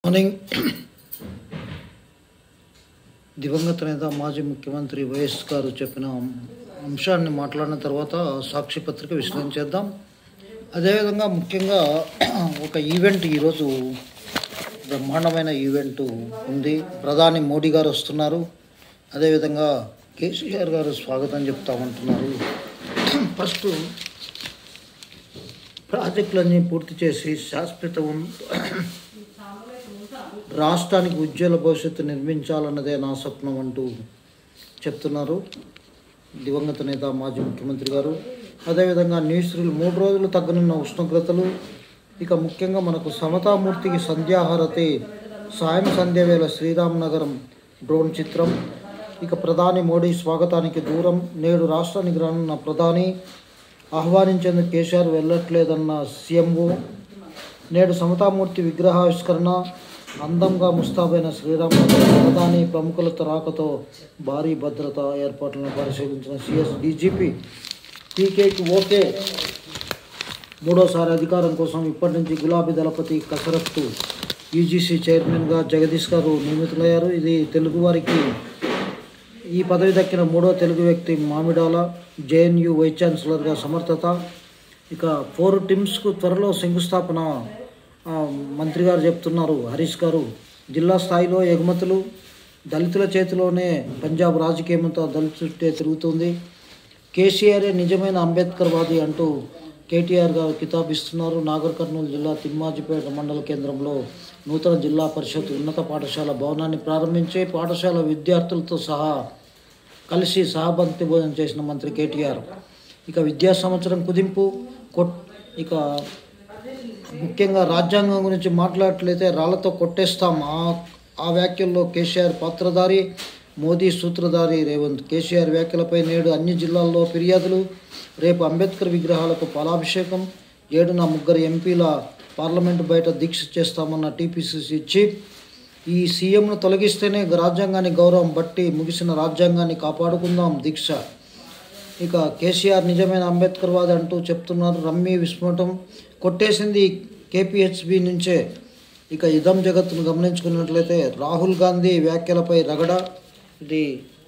morning దివంగత నేత మాజీ ముఖ్యమంత్రి వైఎస్ గారు చెప్పిన అంశాన్ని మాట్లాడిన తర్వాత సాక్షి పత్రిక విశ్లేషించేద్దాం అదేవిధంగా ముఖ్యంగా ఒక ఈవెంట్ ఈరోజు బ్రహ్మాండమైన ఈవెంట్ ఉంది ప్రధాని మోడీ గారు వస్తున్నారు అదేవిధంగా కేసీఆర్ గారు స్వాగతం చెప్తామంటున్నారు ఫస్ట్ ప్రాజెక్టులన్నీ పూర్తి చేసి శాశ్వత ఉన్- రాష్ట్రానికి ఉజ్వల భవిష్యత్తు నిర్మించాలన్నదే నా స్వప్నం అంటూ చెప్తున్నారు దివంగత నేత మాజీ ముఖ్యమంత్రి గారు అదేవిధంగా న్యూస్రీలు మూడు రోజులు తగ్గనున్న ఉష్ణోగ్రతలు ఇక ముఖ్యంగా మనకు సమతామూర్తికి సంధ్యాహారతి సాయం సంధ్య వేళ శ్రీరామ్ నగరం డ్రోన్ చిత్రం ఇక ప్రధాని మోడీ స్వాగతానికి దూరం నేడు రాష్ట్రానికి రానున్న ప్రధాని ఆహ్వానించేందుకు కేసీఆర్ వెళ్ళట్లేదన్న సీఎంఓ నేడు సమతామూర్తి విగ్రహావిష్కరణ అందంగా ముస్తాబైన శ్రీరామనగర్ ప్రధాని ప్రముఖులతో రాకతో భారీ భద్రతా ఏర్పాట్లను పరిశీలించిన సిఎస్ డీజీపీ పీకేకి ఓకే మూడోసారి అధికారం కోసం ఇప్పటి నుంచి గులాబీ దళపతి కసరత్తు యూజీసీ చైర్మన్గా జగదీష్ గారు నియమితులయ్యారు ఇది తెలుగువారికి ఈ పదవి దక్కిన మూడో తెలుగు వ్యక్తి మామిడాల జేఎన్యు వైస్ ఛాన్సలర్గా సమర్థత ఇక ఫోర్ టీమ్స్కు త్వరలో శంకుస్థాపన ఆ, మంత్రి గారు చెప్తున్నారు హరీష్ గారు జిల్లా స్థాయిలో ఎగుమతులు దళితుల చేతిలోనే పంజాబ్ రాజకీయంతో దళిత చుట్టే తిరుగుతుంది కేసీఆరే నిజమైన అంబేద్కర్వాది అంటూ కేటీఆర్ గారు కితాబిస్తున్నారు నాగర్ కర్నూలు జిల్లా తిమ్మాజిపేట మండల కేంద్రంలో నూతన జిల్లా పరిషత్ ఉన్నత పాఠశాల భవనాన్ని ప్రారంభించి పాఠశాల విద్యార్థులతో సహా కలిసి సహబంతి భోజనం చేసిన మంత్రి కేటీఆర్ ఇక విద్యా సంవత్సరం కుదింపు కొట్ ఇక ముఖ్యంగా రాజ్యాంగం గురించి మాట్లాడట్లయితే రాళ్లతో కొట్టేస్తాం ఆ ఆ వ్యాఖ్యల్లో కేసీఆర్ పాత్రధారి మోదీ సూత్రధారి రేవంత్ కేసీఆర్ వ్యాఖ్యలపై నేడు అన్ని జిల్లాల్లో ఫిర్యాదులు రేపు అంబేద్కర్ విగ్రహాలకు పాలాభిషేకం ఏడున ముగ్గురు ఎంపీల పార్లమెంటు బయట దీక్ష చేస్తామన్న టీపీసీసీ చీఫ్ ఈ సీఎంను తొలగిస్తేనే రాజ్యాంగాన్ని గౌరవం బట్టి ముగిసిన రాజ్యాంగాన్ని కాపాడుకుందాం దీక్ష ఇక కేసీఆర్ నిజమైన అంబేద్కర్వాది అంటూ చెప్తున్నారు రమ్మీ విస్ఫోటం కొట్టేసింది కేపీహెచ్బి నుంచే ఇక ఇదం జగత్తును గమనించుకున్నట్లయితే రాహుల్ గాంధీ వ్యాఖ్యలపై రగడ ఇది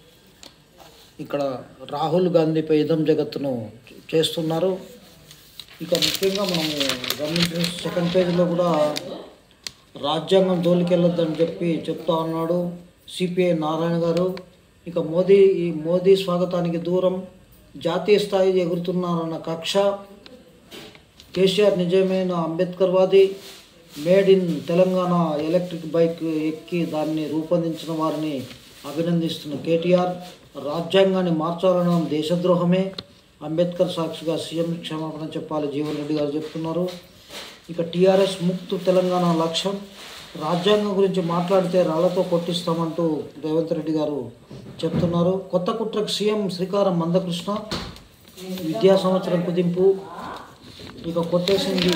ఇక్కడ రాహుల్ గాంధీపై ఇదం జగత్తును చేస్తున్నారు ఇక ముఖ్యంగా మనము గమనించిన సెకండ్ పేజీలో కూడా రాజ్యాంగం జోలికెళ్ళొద్దని చెప్పి చెప్తా ఉన్నాడు సిపిఐ నారాయణ గారు ఇక మోదీ ఈ మోదీ స్వాగతానికి దూరం జాతీయ స్థాయి ఎగురుతున్నారన్న కక్ష కేసీఆర్ నిజమైన అంబేద్కర్వాది made in Telangana electric bike ఎక్కి దాన్ని రూపొందించిన వారిని అభినందిస్తున్న కేటీఆర్ రాజ్యాంగాన్ని మార్చాలనడం దేశద్రోహమే అంబేద్కర్ సాక్షిగా సీఎం క్షమాపణ చెప్పాలి జీవన్ రెడ్డి గారు చెప్తున్నారు ఇక టీఆర్ఎస్ ముక్తు తెలంగాణ లక్ష్యం రాజ్యాంగం గురించి మాట్లాడితే రాళ్లతో కొట్టిస్తామంటూ రేవంత్ రెడ్డి గారు చెప్తున్నారు కొత్త కుట్రకు సీఎం శ్రీకారం మందకృష్ణ విద్యా సంవత్సరం కుదింపు ఇక కొట్టేసింది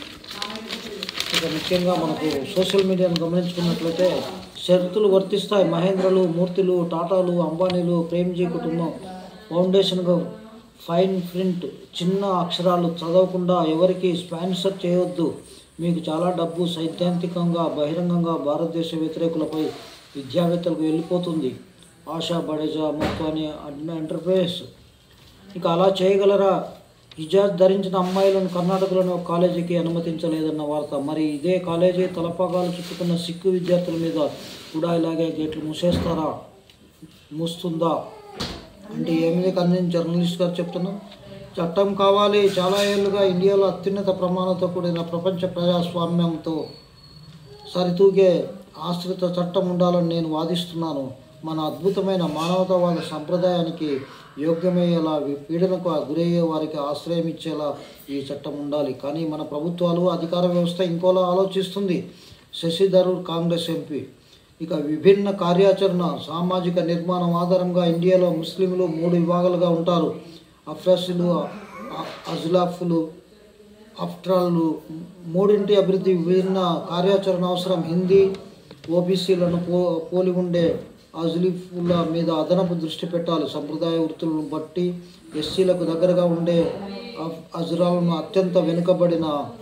ఇక ముఖ్యంగా మనకు సోషల్ మీడియాను గమనించుకున్నట్లయితే షరతులు వర్తిస్తాయి మహేంద్రలు మూర్తులు టాటాలు అంబానీలు ప్రేమ్జీ కుటుంబం ఫౌండేషన్గా ఫైన్ ప్రింట్ చిన్న అక్షరాలు చదవకుండా ఎవరికి స్పాన్సర్ చేయవద్దు మీకు చాలా డబ్బు సైద్ధాంతికంగా బహిరంగంగా భారతదేశ వ్యతిరేకులపై విద్యావేత్తలకు వెళ్ళిపోతుంది ఆశా బడేజా మొత్తాన్ని ఎంటర్ప్రైజ్ ఇక అలా చేయగలరా హిజాజ్ ధరించిన అమ్మాయిలను కర్ణాటకలోని ఒక కాలేజీకి అనుమతించలేదన్న వార్త మరి ఇదే కాలేజీ తలపాగాలు చుట్టుకున్న సిక్కు విద్యార్థుల మీద కూడా ఇలాగే గేట్లు మూసేస్తారా మూస్తుందా అంటే ఏమిది కందని జర్నలిస్ట్ గారు చెప్తున్నాం చట్టం కావాలి చాలా ఏళ్ళుగా ఇండియాలో అత్యున్నత ప్రమాణంతో కూడిన ప్రపంచ ప్రజాస్వామ్యంతో సరితూగే ఆశ్రిత చట్టం ఉండాలని నేను వాదిస్తున్నాను మన అద్భుతమైన మానవతావాద సంప్రదాయానికి యోగ్యమయ్యేలా వి- పీడనకు గురయ్యే వారికి ఆశ్రయం ఇచ్చేలా ఈ చట్టం ఉండాలి కానీ మన ప్రభుత్వాలు అధికార వ్యవస్థ ఇంకోలా ఆలోచిస్తుంది శశి థరూర్ కాంగ్రెస్ ఎంపీ ఇక విభిన్న కార్యాచరణ సామాజిక నిర్మాణం ఆధారంగా ఇండియాలో ముస్లింలు మూడు విభాగాలుగా ఉంటారు అఫ్రస్లు అజ్లాఫ్లు ఆఫ్టరాల్ మూడింటి అభివృద్ధి విభిన్న కార్యాచరణ అవసరం హిందీ ఓబీసీలను పో పోలి ఉండే అజ్లీఫుల మీద అదనపు దృష్టి పెట్టాలి సంప్రదాయ వృత్తులను బట్టి ఎస్సీలకు దగ్గరగా ఉండే అఫ్- అజ్రాలను అత్యంత వెనుకబడిన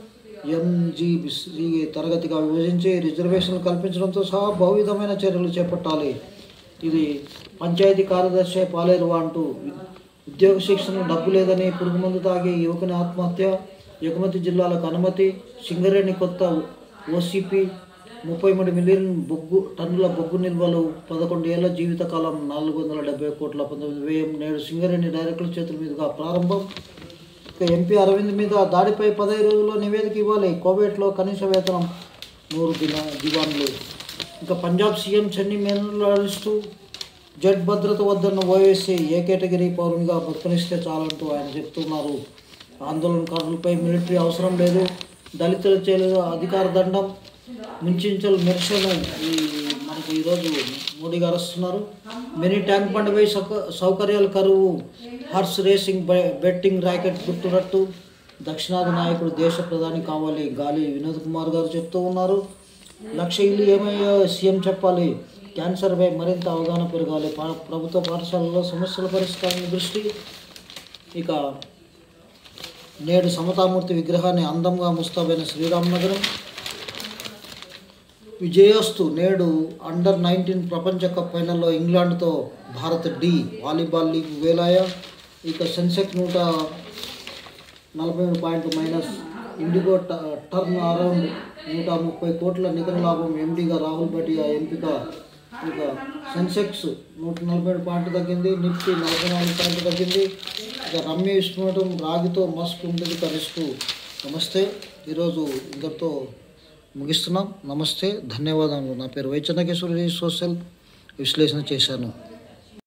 ఎంజీబీసీ తరగతిగా విభజించి రిజర్వేషన్లు కల్పించడంతో సహా బహువిధమైన చర్యలు చేపట్టాలి ఇది పంచాయతీ కార్యదర్శి పాలేరు అంటూ ఉద్యోగ శిక్షణ డబ్బు లేదని పురుగు మందు తాగి యువకుని ఆత్మహత్య ఎగుమతి జిల్లాలకు అనుమతి సింగరేణి కొత్త ఓసీపీ ముప్పై మూడు మిలియన్ బొగ్గు టన్నుల బొగ్గు నిల్వలు పదకొండు ఏళ్ల జీవితకాలం నాలుగు వందల డెబ్బై కోట్ల పంతొమ్మిది వ్యయం నేడు సింగరేణి డైరెక్టర్ల చేతుల మీదుగా ప్రారంభం ఇక ఎంపీ అరవింద్ మీద దాడిపై పదహైదు రోజుల్లో నివేదిక ఇవ్వాలి కోవిడ్లో కనీస వేతనం నూరు దిన దివాన్లు ఇంకా పంజాబ్ సీఎం చెన్ని మేనర్లు అరెస్టు జడ్ భద్రత వద్దన్న ఓవైసీ ఏ కేటగిరీ పౌరునిగా బతుకనిస్తే చాలంటూ ఆయన చెప్తున్నారు ఆందోళనకారులపై మిలిటరీ అవసరం లేదు దళితుల చేయలేదు అధికార దండం ముంచించల్ మెర్షన్ ఈ మనకి ఈరోజు మోడీ గారు వస్తున్నారు మినీ ట్యాంక్ బండ్పై సౌక సౌకర్యాల కరువు హార్స్ రేసింగ్ బె- బెట్టింగ్ ర్యాకెట్ గుట్టురట్టు దక్షిణాది నాయకుడు దేశ ప్రధాని కావాలి గాలి వినోద్ కుమార్ గారు చెప్తూ ఉన్నారు లక్ష ఇల్లు ఏమయ్యో సీఎం చెప్పాలి క్యాన్సర్పై మరింత అవగాహన పెరగాలి పా- ప్రభుత్వ పాఠశాలలో సమస్యల పరిష్కారం దృష్టి ఇక నేడు సమతామూర్తి విగ్రహాన్ని అందంగా ముస్తాబైన శ్రీరామనగరం విజయోస్తు నేడు అండర్ నైన్టీన్ ప్రపంచ కప్ ఫైనల్లో ఇంగ్లాండ్తో భారత్ డి వాలీబాల్ లీగ్ వేలాయ ఇక సెన్సెక్ నూట నలభై మూడు పాయింట్ మైనస్ ఇండిగో ట- టర్న్ అరౌండ్ నూట ముప్పై కోట్ల నికర లాభం ఎండీగా రాహుల్ భటియా ఎంపిక ఇక సెన్సెక్స్ నూట నలభై ఏడు పాయింట్ తగ్గింది నిఫ్టీ నలభై నాలుగు పాయింట్ తగ్గింది ఇక రమ్య విస్ఫోటం రాగితో మస్క్ ఉంటుంది రిస్క్ నమస్తే ఈరోజు ఇంతటితో ముగిస్తున్నాం నమస్తే ధన్యవాదాలు నా పేరు వైచన్నకేశ్వరి సోషల్ విశ్లేషణ చేశాను